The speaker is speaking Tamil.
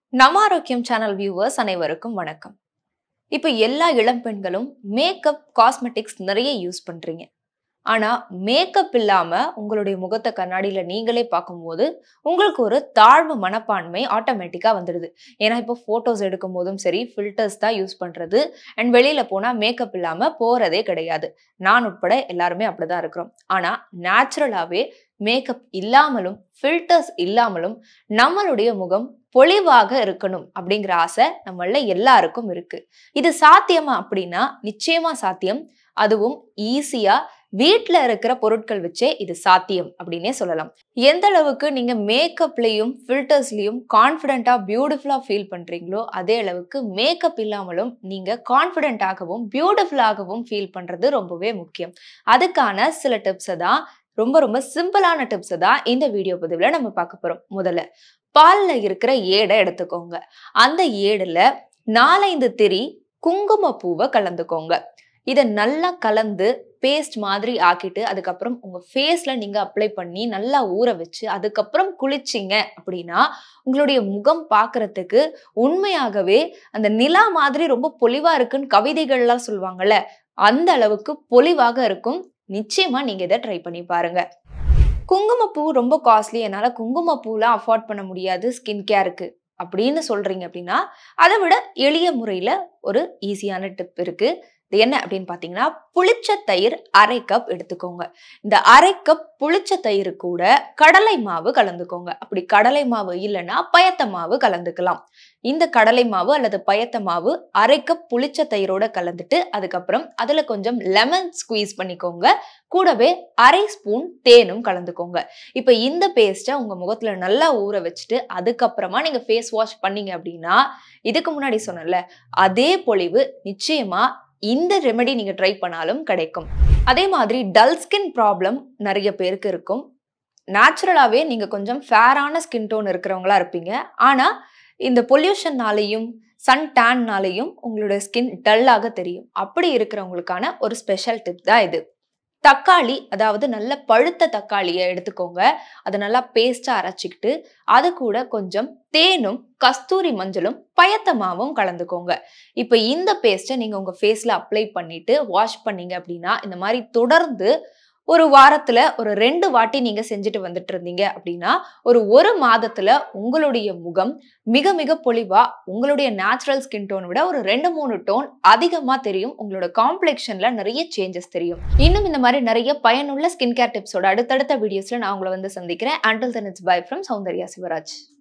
நம்ம ஆரோக்கியம் சேனல் வியூவர்ஸ் அனைவருக்கும் வணக்கம் இப்போ எல்லா இளம் பெண்களும் மேக்கப் காஸ்மெட்டிக்ஸ் நிறைய யூஸ் பண்றீங்க ஆனா மேக்கப் இல்லாம உங்களுடைய முகத்தை கண்ணாடியில நீங்களே பார்க்கும்போது உங்களுக்கு ஒரு தாழ்வு மனப்பான்மை ஆட்டோமேட்டிக்கா வந்துடுது ஏன்னா இப்போ போட்டோஸ் எடுக்கும் போதும் சரி ஃபில்டர்ஸ் தான் யூஸ் பண்றது அண்ட் வெளியில போனா மேக்கப் இல்லாம போறதே கிடையாது நான் உட்பட எல்லாருமே அப்படிதான் இருக்கிறோம் ஆனா நேச்சுரலாவே மேக்கப் இல்லாமலும் ஃபில்டர்ஸ் இல்லாமலும் நம்மளுடைய முகம் பொலிவாக இருக்கணும் அப்படிங்கிற ஆசை நம்மள எல்லாருக்கும் இருக்கு இது சாத்தியமா அப்படின்னா நிச்சயமா சாத்தியம் அதுவும் ஈஸியா வீட்ல இருக்கிற பொருட்கள் வச்சே இது சாத்தியம் அப்படின்னே சொல்லலாம் எந்த அளவுக்கு நீங்க மேக்கப்லயும் ஃபில்டர்ஸ்லயும் கான்ஃபிடென்ட்டா பியூட்டிஃபுல்லா ஃபீல் பண்றீங்களோ அதே அளவுக்கு மேக்கப் இல்லாமலும் நீங்க கான்ஃபிடென்ட்டாகவும் பியூட்டிஃபுல்லாகவும் ஃபீல் பண்றது ரொம்பவே முக்கியம் அதுக்கான சில டிப்ஸை தான் ரொம்ப ரொம்ப சிம்பிளான டிப்ஸை தான் இந்த வீடியோ பதிவில் நம்ம பார்க்க போறோம் முதல்ல பால்ல இருக்கிற ஏடை எடுத்துக்கோங்க அந்த ஏடுல நாலைந்து திரி குங்கும பூவை கலந்துக்கோங்க இதை நல்லா கலந்து பேஸ்ட் மாதிரி ஆக்கிட்டு அதுக்கப்புறம் உங்க ஃபேஸ்ல நீங்க அப்ளை பண்ணி நல்லா ஊற வச்சு அதுக்கப்புறம் குளிச்சிங்க அப்படின்னா உங்களுடைய முகம் பார்க்கறதுக்கு உண்மையாகவே அந்த நிலா மாதிரி ரொம்ப பொலிவா இருக்குன்னு கவிதைகள்லாம் சொல்லுவாங்கல்ல அந்த அளவுக்கு பொலிவாக இருக்கும் நிச்சயமா நீங்க இதை ட்ரை பண்ணி பாருங்க குங்குமப்பூ ரொம்ப காஸ்ட்லி என்னால் குங்குமப்பூலாம் அஃபோர்ட் பண்ண முடியாது ஸ்கின் கேருக்கு அப்படின்னு சொல்றீங்க அப்படின்னா அதை விட எளிய முறையில் ஒரு ஈஸியான டிப் இருக்கு இது என்ன அப்படின்னு பார்த்தீங்கன்னா புளிச்ச தயிர் அரை கப் எடுத்துக்கோங்க இந்த அரை கப் புளிச்ச தயிர் கூட கடலை மாவு கலந்துக்கோங்க அப்படி கடலை மாவு இல்லைன்னா பயத்த மாவு கலந்துக்கலாம் இந்த கடலை மாவு அல்லது பயத்த மாவு அரை கப் புளிச்ச தயிரோட கலந்துட்டு அதுக்கப்புறம் அதுல கொஞ்சம் லெமன் ஸ்குவீஸ் பண்ணிக்கோங்க கூடவே அரை ஸ்பூன் தேனும் கலந்துக்கோங்க இப்போ இந்த பேஸ்ட்டை உங்க முகத்துல நல்லா ஊற வச்சுட்டு அதுக்கப்புறமா நீங்க ஃபேஸ் வாஷ் பண்ணீங்க அப்படின்னா இதுக்கு முன்னாடி சொன்னல அதே பொலிவு நிச்சயமா இந்த ரெமெடி நீங்க ட்ரை பண்ணாலும் கிடைக்கும் அதே மாதிரி டல் ஸ்கின் ப்ராப்ளம் நிறைய பேருக்கு இருக்கும் நேச்சுரலாகவே நீங்க கொஞ்சம் ஃபேரான ஸ்கின் டோன் இருக்கிறவங்களா இருப்பீங்க ஆனா இந்த பொல்யூஷன்னாலையும் சன் டேன்னாலையும் உங்களோட ஸ்கின் டல்லாக தெரியும் அப்படி இருக்கிறவங்களுக்கான ஒரு ஸ்பெஷல் டிப் தான் இது தக்காளி அதாவது நல்ல பழுத்த தக்காளியை எடுத்துக்கோங்க அதை நல்லா பேஸ்டா அரைச்சிக்கிட்டு அது கூட கொஞ்சம் தேனும் கஸ்தூரி மஞ்சளும் பயத்தமாவும் கலந்துக்கோங்க இப்போ இந்த பேஸ்ட்டை நீங்க உங்க ஃபேஸ்ல அப்ளை பண்ணிட்டு வாஷ் பண்ணீங்க அப்படின்னா இந்த மாதிரி தொடர்ந்து ஒரு வாரத்துல ஒரு ரெண்டு வாட்டி நீங்க செஞ்சுட்டு வந்துட்டு இருந்தீங்க அப்படின்னா ஒரு ஒரு மாதத்துல உங்களுடைய முகம் மிக மிக பொலிவா உங்களுடைய நேச்சுரல் ஸ்கின் டோன் விட ஒரு ரெண்டு மூணு டோன் அதிகமா தெரியும் உங்களோட காம்ப்ளெக்ஷன்ல நிறைய சேஞ்சஸ் தெரியும் இன்னும் இந்த மாதிரி நிறைய பயனுள்ள ஸ்கின் கேர் டிப்ஸோட அடுத்தடுத்த வீடியோஸ்ல நான் உங்களை வந்து சந்திக்கிறேன் until then it's bye from Soundarya Shivraj